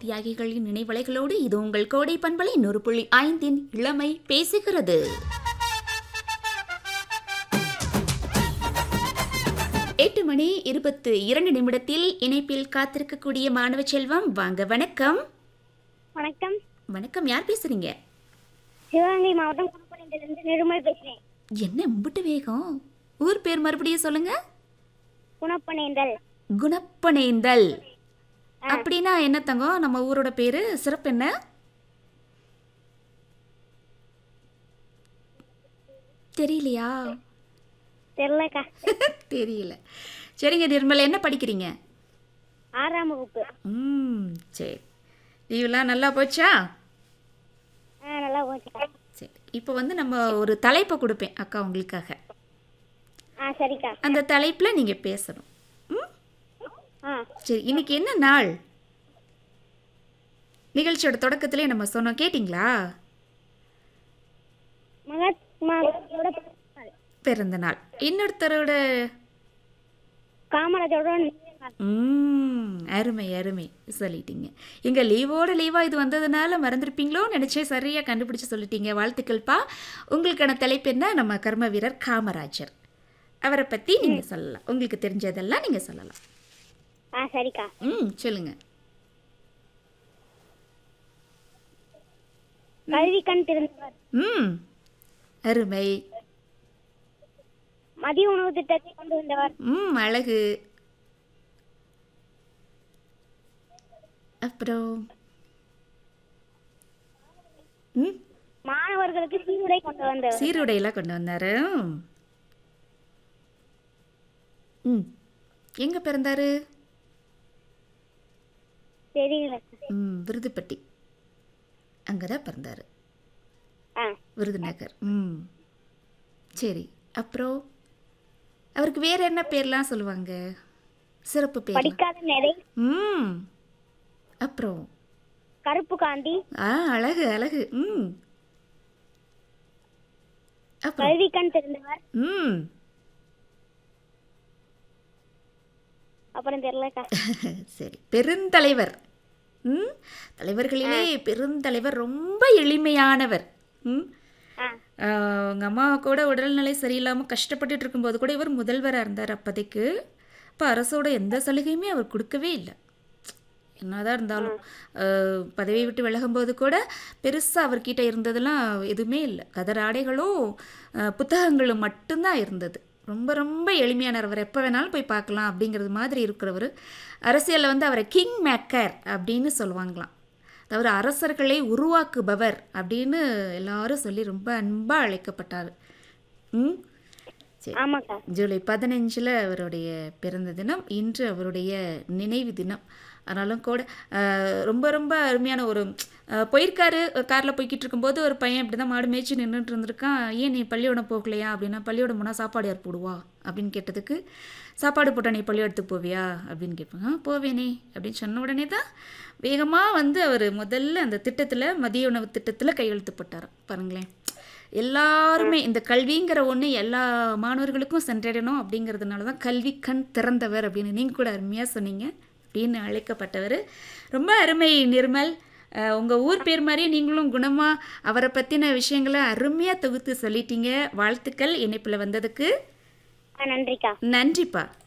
தியாகிகளின் நினைவலைகளோடு இது உங்கள் கோடை பண்பலை நூறு புள்ளி ஐந்தின் இளமை பேசுகிறது எட்டு மணி இருபத்து இரண்டு நிமிடத்தில் இணைப்பில் காத்திருக்கக்கூடிய மாணவ செல்வம் வாங்க வணக்கம் வணக்கம் வணக்கம் யார் பேசுறீங்க சிவகங்கை மாவட்டம் குணப்பணியிலிருந்து நிருமல் பேசுறேன் என்ன இம்புட்டு வேகம் ஊர் பேர் மறுபடியும் சொல்லுங்க குணப்பணிந்தல் குணப்பனேந்தல் அப்படின்னா என்ன தங்கம் நம்ம ஊரோட பேரு சிறப்பு என்ன தெரியலையா தெரியலக்கா தெரியல சரிங்க நிர்மல் என்ன படிக்கிறீங்க ஆறாம் வகுப்பு ம் சரி லீவெலாம் நல்லா போச்சா ஆ நல்லா போச்சுக்கா சரி இப்போ வந்து நம்ம ஒரு தலைப்பை கொடுப்பேன் அக்கா உங்களுக்காக ஆ சரிக்கா அந்த தலைப்பில் நீங்கள் பேசணும் ம் ஆ சரி இன்னைக்கு என்ன நாள் நிகழ்ச்சியோட தொடக்கத்திலே நம்ம சொன்னோம் கேட்டிங்களா மகாத்மா காந்தியோட பிறந்தநாள். பிறந்த நாள் இன்னொருத்தரோட காமராஜரோட நினைவு நாள். ம் அருமை அருமை சொல்லிட்டீங்க எங்க லீவோட லீவா இது வந்ததுனால மறந்துருப்பீங்களோ நினைச்சே சரியா கண்டுபிடிச்சு சொல்லிட்டீங்க வாழ்த்துக்கள்ப்பா உங்களுக்கான தலைப்பு என்ன நம்ம கர்ம வீரர் காமராஜர் அவரை பத்தி நீங்க சொல்லலாம் உங்களுக்கு தெரிஞ்சதெல்லாம் நீங்க சொல்லலாம் ஆ சரிக்கா ம் சொல்லுங்க கல்வி கண் திறந்தவர் ம் அருமை மதிய உணவு திட்டத்தை கொண்டு வந்தவர் ம் அழகு அப்புறம் ம் மாணவர்களுக்கு சீருடை கொண்டு வந்தவர் சீருடையெல்லாம் கொண்டு வந்தாரு ம் எங்க பிறந்தாரு தெரியல ம் விருதுப்பட்டி அங்கே தான் பிறந்தாரு ஆ விருதுநகர் ம் சரி அப்புறம் அவருக்கு வேற என்ன பேர்லாம் சொல்லுவாங்க சிறப்பு பேர் படிக்காத நிறை ம் அப்புறம் கருப்பு காந்தி ஆ அழகு அழகு ம் அப்புறம் கல்வி கண் திறந்தவர் ம் அப்புறம் தெரியலக்கா சரி பெருந்தலைவர் ம் தலைவர்களிலே பெருந்தலைவர் ரொம்ப எளிமையானவர் ம் ஆ அவங்க அம்மா கூட உடல்நிலை சரியில்லாமல் கஷ்டப்பட்டுட்டு இருக்கும்போது கூட இவர் முதல்வராக இருந்தார் அப்போதைக்கு இப்போ அரசோட எந்த சலுகையுமே அவர் கொடுக்கவே இல்லை என்னதான் இருந்தாலும் அஹ், பதவியை விட்டு விலகும்போது கூட பெருசாக அவர்கிட்ட இருந்ததெல்லாம் எதுவுமே இல்லை கதர் ஆடைகளும் அஹ், புத்தகங்களும் மட்டும்தான் இருந்தது ரொம்ப ரொம்ப எளிமையானவர் அவர் எப்போ வேணாலும் போய் பார்க்கலாம் அப்படிங்கிறது மாதிரி இருக்கிறவர் அரசியலில் வந்து அவரை கிங் மேக்கர் அப்படின்னு சொல்லுவாங்களாம் அவர் அரசர்களை உருவாக்குபவர் அப்படின்னு எல்லாரும் சொல்லி ரொம்ப அன்பாக அழைக்கப்பட்டார் ம் சரி ஆமாக்கா ஜூலை பதினஞ்சில் அவருடைய பிறந்த தினம் இன்று அவருடைய நினைவு தினம் ஆனாலும் கூட ஆஹ், ரொம்ப ரொம்ப அருமையான ஒரு ஆஹ், போயிருக்காரு காரில் போய்கிட்டு இருக்கும்போது ஒரு பையன் இப்படி தான் மாடு மேய்ச்சி நின்றுட்டு இருந்திருக்கான் ஏன் நீ பள்ளியோடம் போகலையா அப்படின்னா பள்ளியோடம் போனால் சாப்பாடு யார் போடுவா அப்படின்னு கேட்டதுக்கு சாப்பாடு போட்டால் நீ பள்ளியோடத்துக்கு போவியா அப்படின்னு கேட்பாங்க "ஆ, போவேனே அப்படின்னு சொன்ன உடனே தான் வேகமாக வந்து அவர் முதல்ல அந்த திட்டத்தில் மதிய உணவு திட்டத்தில் கையெழுத்து போட்டாராம் பாருங்களேன் எல்லாருமே இந்த கல்விங்கிற ஒன்று எல்லா மாணவர்களுக்கும் சென்றடையணும் அப்படிங்கிறதுனால தான் கல்வி கண் திறந்தவர் அப்படின்னு நீங்கள் கூட அருமையாக சொன்னீங்க அப்படின்னு அழைக்கப்பட்டவர் ரொம்ப அருமை நிர்மல் உங்கள் ஊர் பேர் மாதிரியே நீங்களும் குணமாக அவரை பற்றின விஷயங்களை அருமையாக தொகுத்து சொல்லிட்டீங்க வாழ்த்துக்கள் இணைப்பில் வந்ததுக்கு ஆ நன்றிக்கா நன்றிப்பா